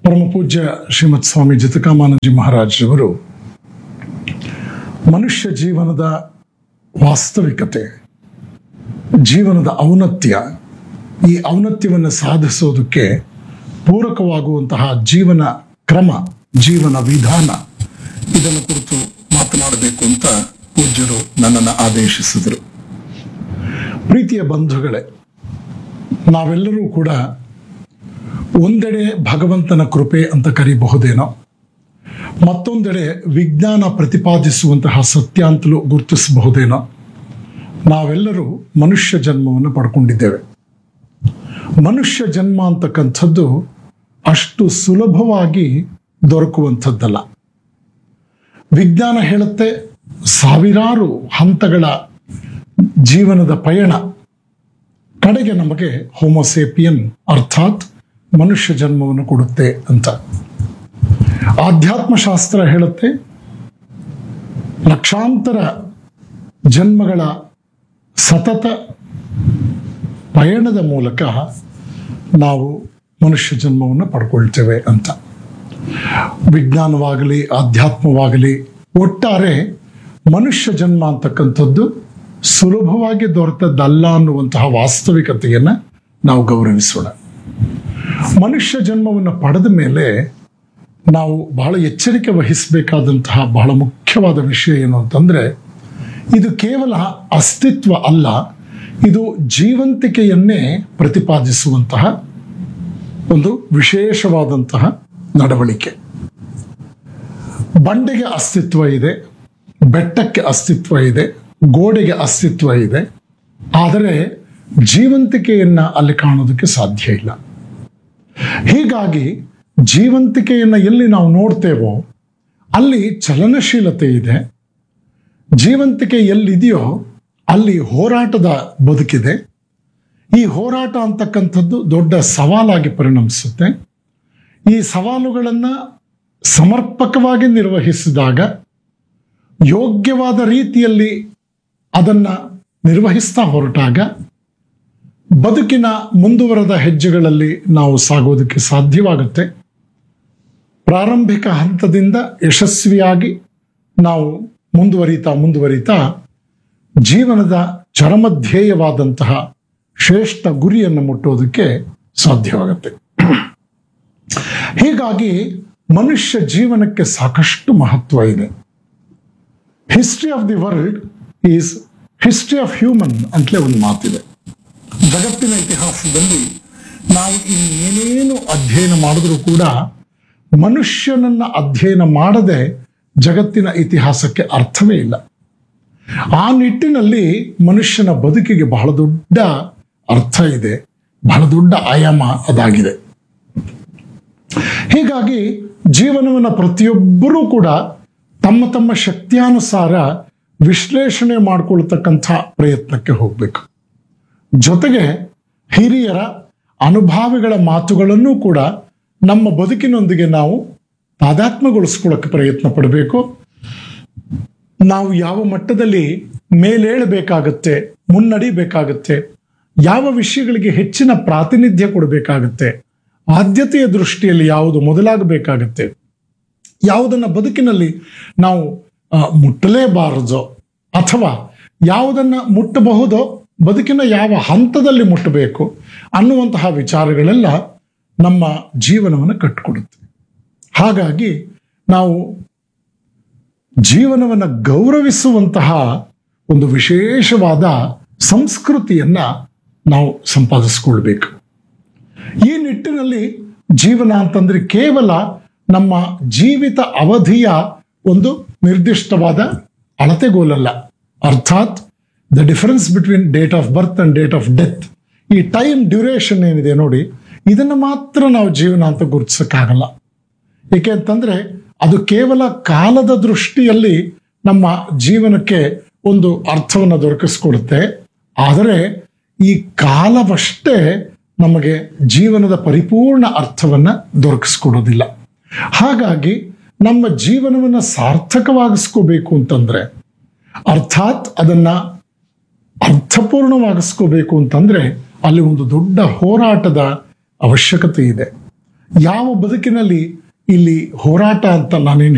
ಪರಮ ಪೂಜ್ಯ ಶ್ರೀಮತ್ ಸ್ವಾಮಿ ಜಿತಕಾಮಾನಂಜಿ ಮಹಾರಾಜರವರು ಮನುಷ್ಯ ಜೀವನದ ವಾಸ್ತವಿಕತೆ ಜೀವನದ ಔನ್ನತ್ಯ ಈ ಔನ್ನತ್ಯವನ್ನು ಸಾಧಿಸೋದಕ್ಕೆ ಪೂರಕವಾಗುವಂತಹ ಜೀವನ ಕ್ರಮ ಜೀವನ ವಿಧಾನ ಇದನ್ನು ಕುರಿತು ಮಾತನಾಡಬೇಕು ಅಂತ ಪೂಜ್ಯರು ನನ್ನನ್ನು ಆದೇಶಿಸಿದರು ಪ್ರೀತಿಯ ಬಂಧುಗಳೇ ನಾವೆಲ್ಲರೂ ಕೂಡ ಒಂದೆಡೆ ಭಗವಂತನ ಕೃಪೆ ಅಂತ ಕರೀಬಹುದೇನೋ ಮತ್ತೊಂದೆಡೆ ವಿಜ್ಞಾನ ಪ್ರತಿಪಾದಿಸುವಂತಹ ಸತ್ಯ ಅಂತಲೂ ಗುರುತಿಸಬಹುದೇನೋ ನಾವೆಲ್ಲರೂ ಮನುಷ್ಯ ಜನ್ಮವನ್ನು ಪಡ್ಕೊಂಡಿದ್ದೇವೆ ಮನುಷ್ಯ ಜನ್ಮ ಅಂತಕ್ಕಂಥದ್ದು ಅಷ್ಟು ಸುಲಭವಾಗಿ ದೊರಕುವಂಥದ್ದಲ್ಲ ವಿಜ್ಞಾನ ಹೇಳುತ್ತೆ ಸಾವಿರಾರು ಹಂತಗಳ ಜೀವನದ ಪಯಣ ಕಡೆಗೆ ನಮಗೆ ಹೋಮೋಸೇಪಿಯನ್ ಅರ್ಥಾತ್ ಮನುಷ್ಯ ಜನ್ಮವನ್ನು ಕೊಡುತ್ತೆ ಅಂತ ಆಧ್ಯಾತ್ಮಶಾಸ್ತ್ರ ಹೇಳುತ್ತೆ ಲಕ್ಷಾಂತರ ಜನ್ಮಗಳ ಸತತ ಪಯಣದ ಮೂಲಕ ನಾವು ಮನುಷ್ಯ ಜನ್ಮವನ್ನು ಪಡ್ಕೊಳ್ತೇವೆ ಅಂತ ವಿಜ್ಞಾನವಾಗಲಿ ಆಧ್ಯಾತ್ಮವಾಗಲಿ ಒಟ್ಟಾರೆ ಮನುಷ್ಯ ಜನ್ಮ ಅಂತಕ್ಕಂಥದ್ದು ಸುಲಭವಾಗಿ ದೊರೆತದ್ದಲ್ಲ ಅನ್ನುವಂತಹ ವಾಸ್ತವಿಕತೆಯನ್ನು ನಾವು ಗೌರವಿಸೋಣ ಮನುಷ್ಯ ಜನ್ಮವನ್ನು ಪಡೆದ ಮೇಲೆ ನಾವು ಬಹಳ ಎಚ್ಚರಿಕೆ ವಹಿಸಬೇಕಾದಂತಹ ಬಹಳ ಮುಖ್ಯವಾದ ವಿಷಯ ಏನು ಅಂತಂದ್ರೆ ಇದು ಕೇವಲ ಅಸ್ತಿತ್ವ ಅಲ್ಲ ಇದು ಜೀವಂತಿಕೆಯನ್ನೇ ಪ್ರತಿಪಾದಿಸುವಂತಹ ಒಂದು ವಿಶೇಷವಾದಂತಹ ನಡವಳಿಕೆ ಬಂಡೆಗೆ ಅಸ್ತಿತ್ವ ಇದೆ ಬೆಟ್ಟಕ್ಕೆ ಅಸ್ತಿತ್ವ ಇದೆ ಗೋಡೆಗೆ ಅಸ್ತಿತ್ವ ಇದೆ ಆದರೆ ಜೀವಂತಿಕೆಯನ್ನ ಅಲ್ಲಿ ಕಾಣೋದಕ್ಕೆ ಸಾಧ್ಯ ಇಲ್ಲ ಹೀಗಾಗಿ ಜೀವಂತಿಕೆಯನ್ನ ಎಲ್ಲಿ ನಾವು ನೋಡ್ತೇವೋ ಅಲ್ಲಿ ಚಲನಶೀಲತೆ ಇದೆ ಜೀವಂತಿಕೆ ಎಲ್ಲಿದೆಯೋ ಅಲ್ಲಿ ಹೋರಾಟದ ಬದುಕಿದೆ ಈ ಹೋರಾಟ ಅಂತಕ್ಕಂಥದ್ದು ದೊಡ್ಡ ಸವಾಲಾಗಿ ಪರಿಣಮಿಸುತ್ತೆ ಈ ಸವಾಲುಗಳನ್ನು ಸಮರ್ಪಕವಾಗಿ ನಿರ್ವಹಿಸಿದಾಗ ಯೋಗ್ಯವಾದ ರೀತಿಯಲ್ಲಿ ಅದನ್ನ ನಿರ್ವಹಿಸ್ತಾ ಹೊರಟಾಗ ಬದುಕಿನ ಮುಂದುವರೆದ ಹೆಜ್ಜೆಗಳಲ್ಲಿ ನಾವು ಸಾಗೋದಕ್ಕೆ ಸಾಧ್ಯವಾಗುತ್ತೆ ಪ್ರಾರಂಭಿಕ ಹಂತದಿಂದ ಯಶಸ್ವಿಯಾಗಿ ನಾವು ಮುಂದುವರಿತಾ ಮುಂದುವರಿತಾ ಜೀವನದ ಚರಮಧ್ಯೇಯವಾದಂತಹ ಶ್ರೇಷ್ಠ ಗುರಿಯನ್ನು ಮುಟ್ಟೋದಕ್ಕೆ ಸಾಧ್ಯವಾಗುತ್ತೆ ಹೀಗಾಗಿ ಮನುಷ್ಯ ಜೀವನಕ್ಕೆ ಸಾಕಷ್ಟು ಮಹತ್ವ ಇದೆ history of the world is history of human ಅಂತಲೇ ಒಂದು ಮಾತಿದೆ ಜಗತ್ತಿನ ಇತಿಹಾಸದಲ್ಲಿ ನಾವು ಇನ್ನೇನೇನು ಅಧ್ಯಯನ ಮಾಡಿದ್ರೂ ಕೂಡ ಮನುಷ್ಯನನ್ನ ಅಧ್ಯಯನ ಮಾಡದೆ ಜಗತ್ತಿನ ಇತಿಹಾಸಕ್ಕೆ ಅರ್ಥವೇ ಇಲ್ಲ ಆ ನಿಟ್ಟಿನಲ್ಲಿ ಮನುಷ್ಯನ ಬದುಕಿಗೆ ಬಹಳ ದೊಡ್ಡ ಅರ್ಥ ಇದೆ ಬಹಳ ದೊಡ್ಡ ಆಯಾಮ ಅದಾಗಿದೆ ಹೀಗಾಗಿ ಜೀವನವನ್ನು ಪ್ರತಿಯೊಬ್ಬರೂ ಕೂಡ ತಮ್ಮ ತಮ್ಮ ಶಕ್ತಿಯಾನುಸಾರ ವಿಶ್ಲೇಷಣೆ ಮಾಡಿಕೊಳ್ತಕ್ಕಂಥ ಪ್ರಯತ್ನಕ್ಕೆ ಹೋಗಬೇಕು ಜೊತೆಗೆ ಹಿರಿಯರ ಅನುಭಾವಿಗಳ ಮಾತುಗಳನ್ನು ಕೂಡ ನಮ್ಮ ಬದುಕಿನೊಂದಿಗೆ ನಾವು ತಾದಾತ್ಮ್ಯಗೊಳಿಸ್ಕೊಳ್ಳೋಕೆ ಪ್ರಯತ್ನ ಪಡಬೇಕು ನಾವು ಯಾವ ಮಟ್ಟದಲ್ಲಿ ಮೇಲೇಳಬೇಕಾಗತ್ತೆ ಮುನ್ನಡಿಬೇಕಾಗತ್ತೆ ಯಾವ ವಿಷಯಗಳಿಗೆ ಹೆಚ್ಚಿನ ಪ್ರಾತಿನಿಧ್ಯ ಕೊಡಬೇಕಾಗತ್ತೆ ಆದ್ಯತೆಯ ದೃಷ್ಟಿಯಲ್ಲಿ ಯಾವುದು ಮೊದಲಾಗಬೇಕಾಗತ್ತೆ ಯಾವುದನ್ನ ಬದುಕಿನಲ್ಲಿ ನಾವು ಆ, ಮುಟ್ಟಲೇಬಾರದೋ ಅಥವಾ ಯಾವುದನ್ನ ಮುಟ್ಟಬಹುದೋ ಬದುಕಿನ ಯಾವ ಹಂತದಲ್ಲಿ ಮುಟ್ಟಬೇಕು ಅನ್ನುವಂತಹ ವಿಚಾರಗಳೆಲ್ಲ ನಮ್ಮ ಜೀವನವನ್ನು ಕಟ್ಟಿಕೊಡುತ್ತೆ ಹಾಗಾಗಿ ನಾವು ಜೀವನವನ್ನು ಗೌರವಿಸುವಂತಹ ಒಂದು ವಿಶೇಷವಾದ ಸಂಸ್ಕೃತಿಯನ್ನ ನಾವು ಸಂಪಾದಿಸ್ಕೊಳ್ಬೇಕು ಈ ನಿಟ್ಟಿನಲ್ಲಿ ಜೀವನ ಅಂತಂದ್ರೆ ಕೇವಲ ನಮ್ಮ ಜೀವಿತ ಅವಧಿಯ ಒಂದು ನಿರ್ದಿಷ್ಟವಾದ ಅಳತೆಗೋಲಲ್ಲ ಅರ್ಥಾತ್ the difference between date of birth and date of death ಈ ಟೈಮ್ ಡ್ಯೂರೇಷನ್ ಏನಿದೆ ನೋಡಿ ಇದನ್ನು ಮಾತ್ರ ನಾವು ಜೀವನ ಅಂತ ಗುರುತಿಸಕ್ಕಾಗಲ್ಲ ಏಕೆ ಅಂತಂದ್ರೆ ಅದು ಕೇವಲ ಕಾಲದ ದೃಷ್ಟಿಯಲ್ಲಿ ನಮ್ಮ ಜೀವನಕ್ಕೆ ಒಂದು ಅರ್ಥವನ್ನು ದೊರಕಿಸ್ಕೊಡುತ್ತೆ ಆದರೆ ಈ ಕಾಲವಷ್ಟೇ ನಮಗೆ ಜೀವನದ ಪರಿಪೂರ್ಣ ಅರ್ಥವನ್ನ ದೊರಕಿಸ್ಕೊಡೋದಿಲ್ಲ ಹಾಗಾಗಿ ನಮ್ಮ ಜೀವನವನ್ನು ಸಾರ್ಥಕವಾಗಿಸ್ಕೋಬೇಕು ಅಂತಂದ್ರೆ ಅರ್ಥಾತ್ ಅದನ್ನ ಅರ್ಥಪೂರ್ಣವಾಗಿಸ್ಕೋಬೇಕು ಅಂತಂದ್ರೆ ಅಲ್ಲಿ ಒಂದು ದೊಡ್ಡ ಹೋರಾಟದ ಅವಶ್ಯಕತೆ ಇದೆ ಯಾವ ಬದುಕಿನಲ್ಲಿ ಇಲ್ಲಿ ಹೋರಾಟ ಅಂತ ನಾನೇನು